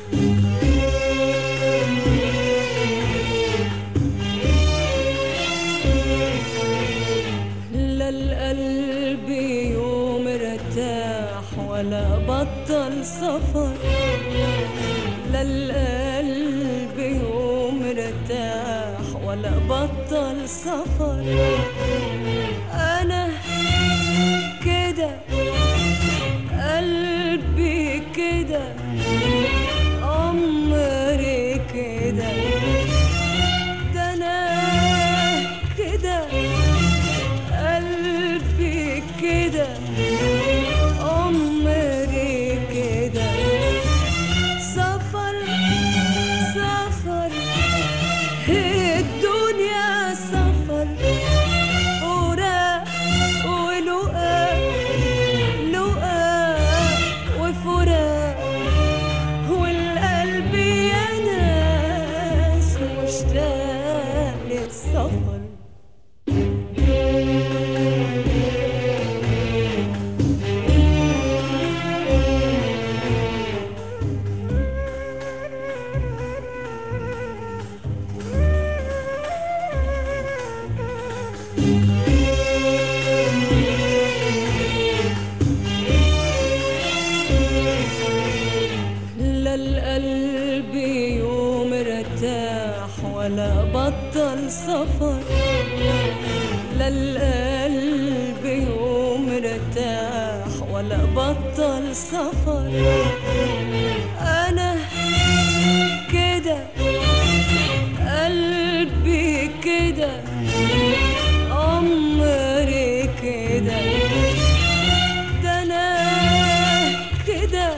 لا القلب يوم ارتاح ولا بطل سفر لا القلب يوم ارتاح ولا بطل سفر انا كده قلبي كده عمري كده ده انا كده قلبي كده عمري كده سفر سفر الدنيا سفر وراء ولقاء لقاء وفراق والقلب يا ناس مشتاق للسفر لا القلب يوم ارتاح ولا بطل سفر لا القلب يوم ارتاح ولا بطل سفر انا كده قلبي كده عمري كده ده انا كده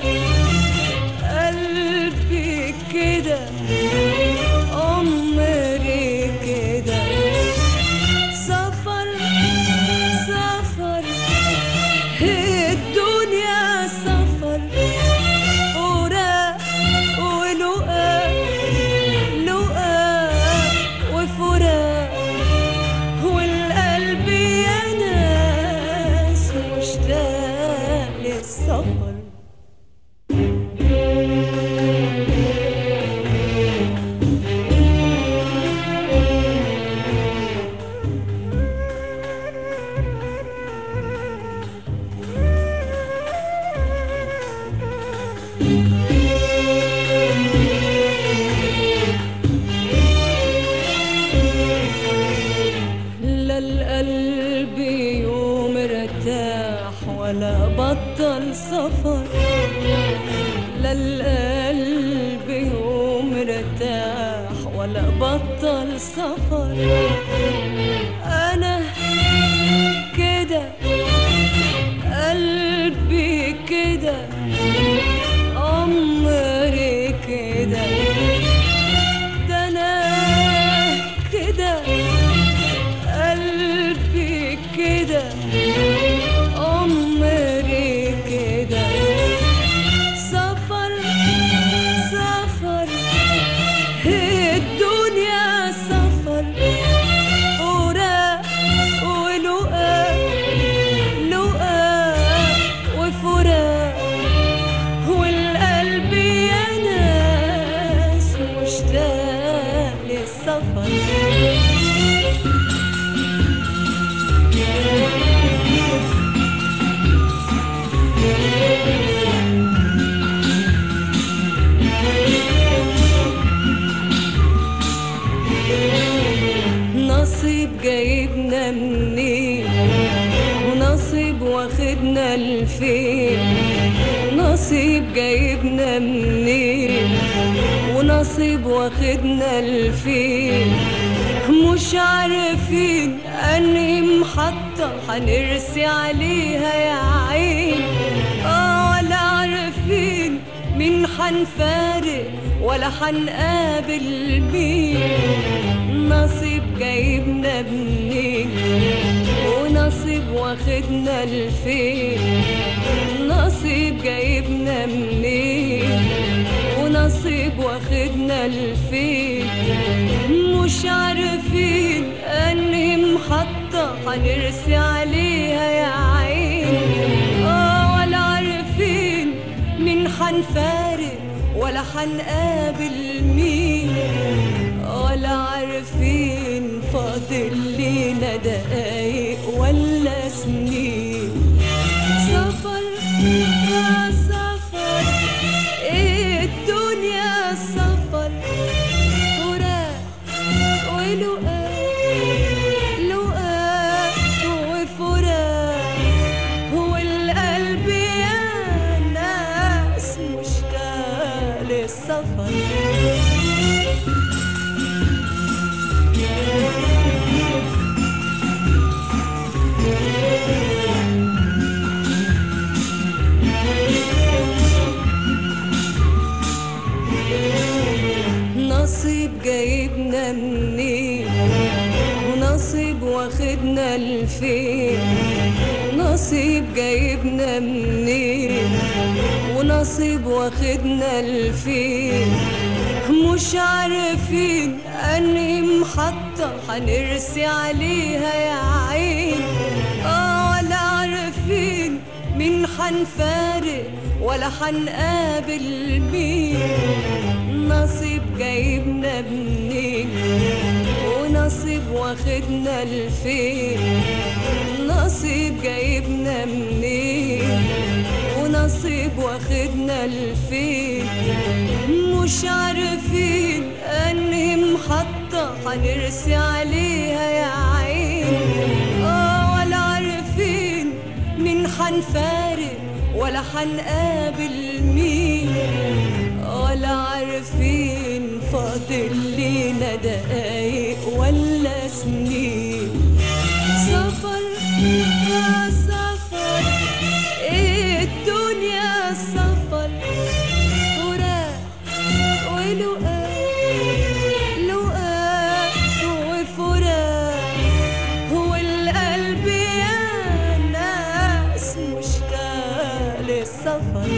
قلبي كده عمري كده سفر سفر الدنيا سفر وراء ولقاء لقاء وفراق والقلب يا ناس مشتاق للسفر لا القلب يوم ارتاح ولا بطل سفر لا القلب يوم ارتاح ولا بطل سفر انا كده قلبي كده عمري كده ده انا كده قلبي كده عمري كده سفر سفر الدنيا سفر وراء ولقاء لقاء وفراق والقلب يا ناس مشتاق للسفر نصيب جايبنا منين ونصيب واخدنا لفين نصيب جايبنا منين ونصيب واخدنا لفين مش عارفين انهي محطة هنرسي عليها يا عين اه ولا عارفين مين حنفارق ولا حنقابل مين نصيب جايبنا منين ونصيب واخدنا لفين نصيب جايبنا منين ونصيب واخدنا لفين مش عارفين انهي محطة هنرسي عليها يا عين اه ولا عارفين مين حنفارق ولا حنقابل مين ولا عارفين فاضل لينا دقايق ولا سنين سفر يا سفر ايه الدنيا سفر فراق ولقاء لقاء وفراق هو القلب يا ناس مشتاق للسفر نصيب جايبنا منين ونصيب واخدنا لفين نصيب جايبنا منين ونصيب واخدنا لفين مش عارفين انهي محطة هنرسي عليها يا عين اه ولا عارفين مين حنفارق ولا حنقابل مين نصيب جايبنا منين ونصيب واخدنا لفين نصيب جايبنا منين ونصيب واخدنا لفين مش عارفين انهي محطة هنرسي عليها يا عين اه ولا عارفين مين حنفارق ولا حنقابل مين ولا عارفين فاضل لينا دقايق ولا سنين سفر يا سفر ايه الدنيا سفر فراق ولقاء لقاء وفراق هو القلب يا ناس مشتاق للسفر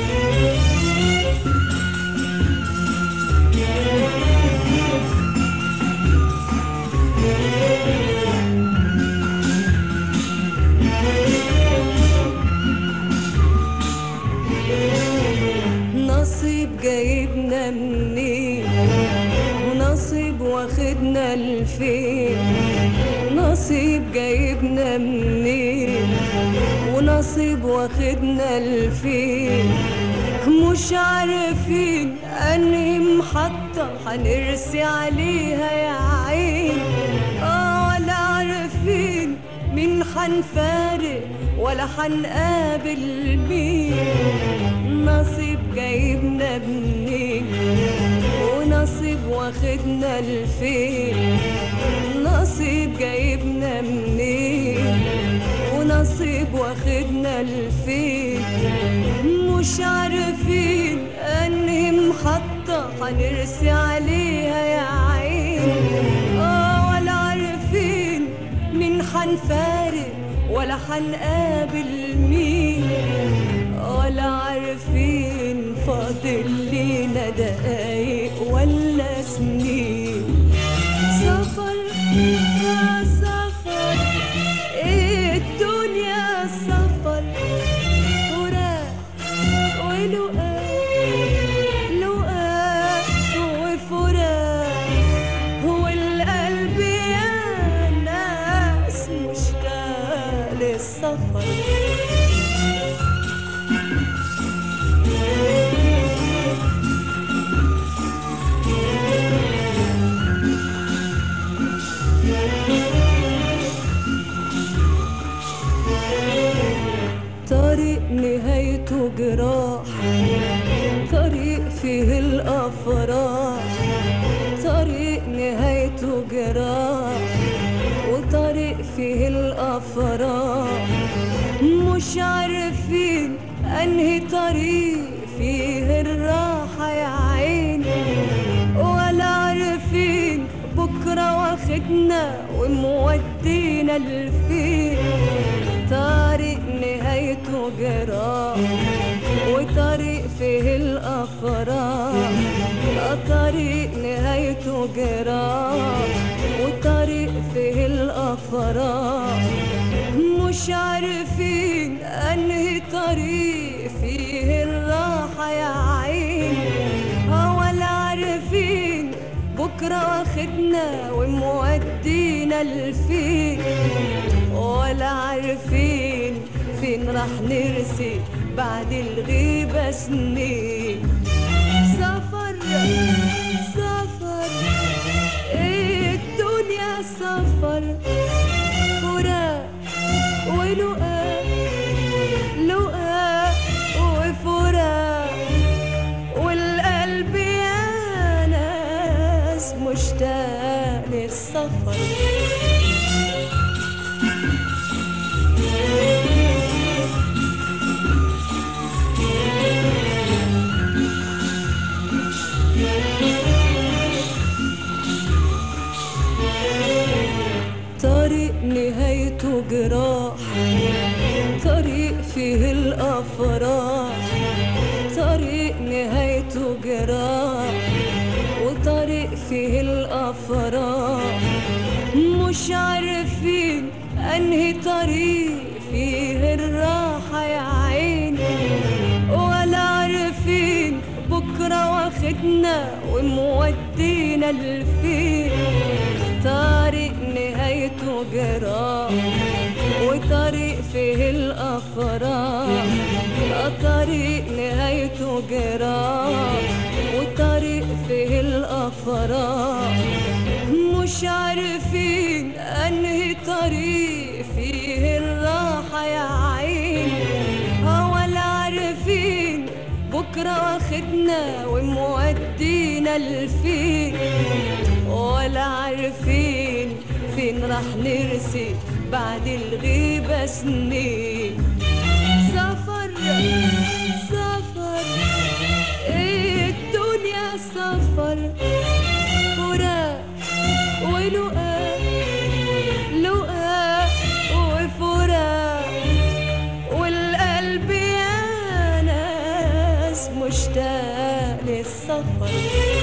نصيب جايبنا منين ونصيب واخدنا لفين نصيب جايبنا منين ونصيب واخدنا لفين مش عارفين انهي محطة هنرسي عليها يا عين اه ولا عارفين مين حنفارق ولا حنقابل مين نصيب جايبنا منين ونصيب واخدنا لفين نصيب جايبنا منين ونصيب واخدنا لفين مش عارفين انهي محطة هنرسي عليها يا عين اه ولا عارفين مين حنفارق ولا حنقابل مين ولا عارفين فاضل لينا دقايق ولا سنين سفر يا سفر ايه الدنيا سفر فراق ولقاء لقاء وفراق هو القلب يا ناس مشتاق للسفر طريق نهايته جراح طريق فيه الأفراح طريق نهايته جراح وطريق فيه الأفراح مش عارفين أنهي طريق فيه الراحة يا عيني ولا عارفين بكرة واخدنا ومودينا لفين طريق نهايته جراح وطريق فيه الأفراح طريق نهايته جراح وطريق فيه الأفراح مش عارفين أنهي طريق فيه الراحة يا عيني واخدنا ومودينا لفين ولا عارفين فين راح نرسي بعد الغيبة سنين سفر سفر ايه الدنيا سفر فراق ولقاء لقاء وفراق والقلب يا ناس مشتاق للسفر طريق نهايته جراح طريق فيه الأفراح طريق نهايته جراح وطريق فيه الأفراح مش عارفين أنهي طريق فيه الراحة يا عيني ولا عارفين بكرة واخدنا ومودينا لفين طريق نهايته جراح وطريق فيه الأفراح طريق نهايته جراح وطريق فيه الأفراح مش عارفين أنهي طريق فيه الراحة يا عيني ولا عارفين بكرة واخدنا ومودينا لفين ولا عارفين فين راح نرسي بعد الغيبة سنين سفر سفر ايه الدنيا سفر فراق ولقاء لقاء وفراق والقلب يا ناس مشتاق للسفر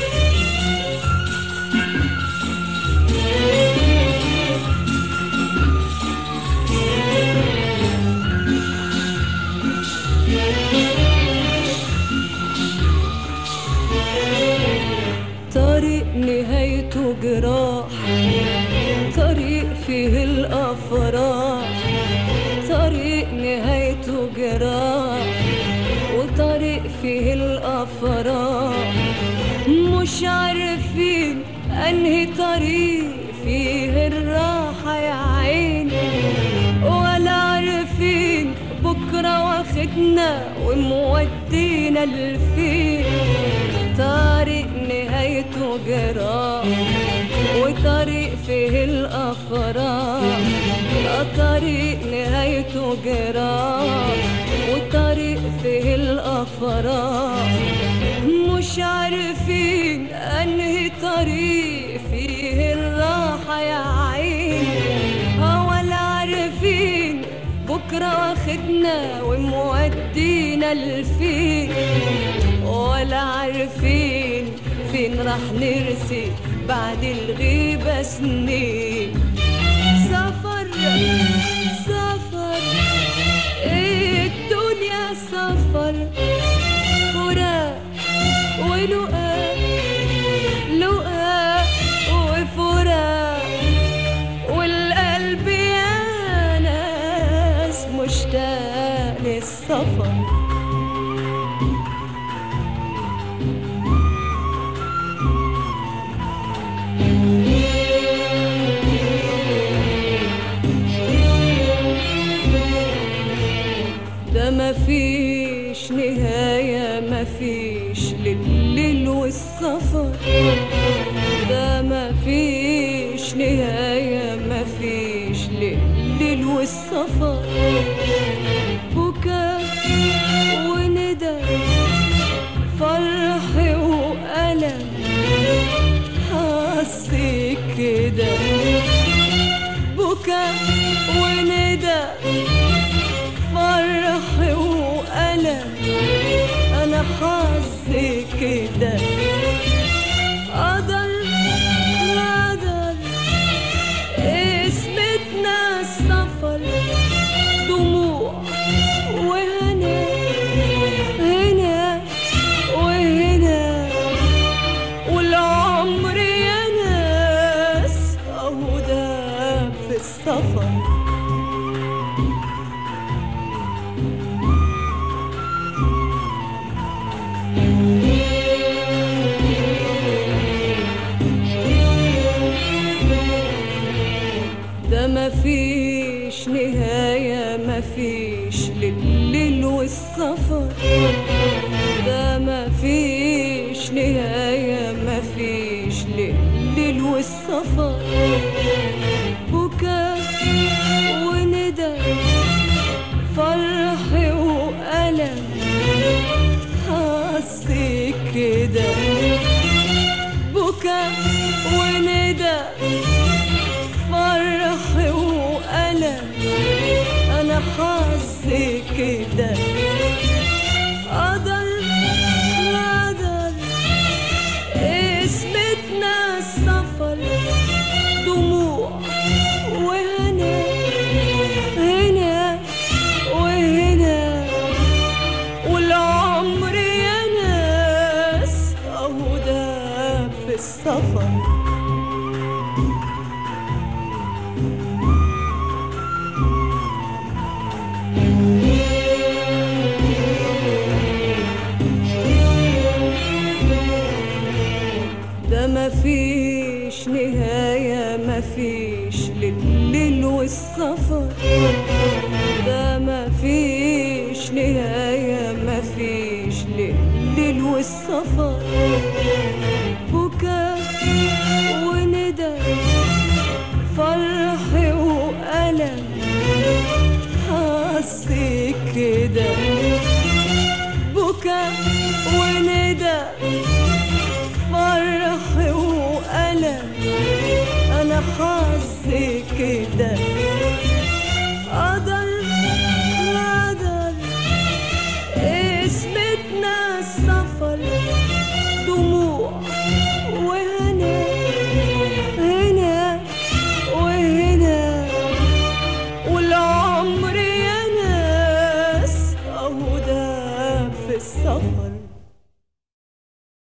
طريق نهايته جراح طريق فيه الأفراح طريق نهايته جراح وطريق فيه الأفراح مش عارفين أنهي طريق فيه الراحة يا عيني ولا عارفين بكرة واخدنا ومودينا لفين طريق نهايته جراح وطريق فيه الأفراح طريق نهايته جراح وطريق فيه الأفراح مش عارفين أنهي طريق فيه الراحة يا عيني ولا عارفين بكرة واخدنا ومودينا لفين ولا عارفين فين راح نرسي بعد الغيبة سنين سفر سفر ايه الدنيا سفر فراق ولقاء لقاء وفراق والقلب يا ناس مشتاق للسفر ده مفيش نهاية مفيش لليل والسفر ده مفيش نهاية مفيش لليل والسفر بكاء وندى فرح وألم حسيت كده بكاء وندى فرح وألم أنا حظي كده قدر قدر اسمتنا السفر دموع وهنا هنا وهنا والعمر يا والسفر ده ما فيش نهاية ما فيش ليل والسفر بكاء وندى فرح وألم حسيت كده بكاء وندى فرح وألم أنا حاسة كده قدر قدر اسمتنا السفر دموع وهنا هنا وهنا والعمر يا ناس أهو ده في السفر ده ما فيش نهاية ما فيش لليل والسفر ده ما فيش نهاية ما فيش لليل والسفر بكاء وندى فرح وألم حسيت كده بكاء وندى فرح وألم أنا حاسة كده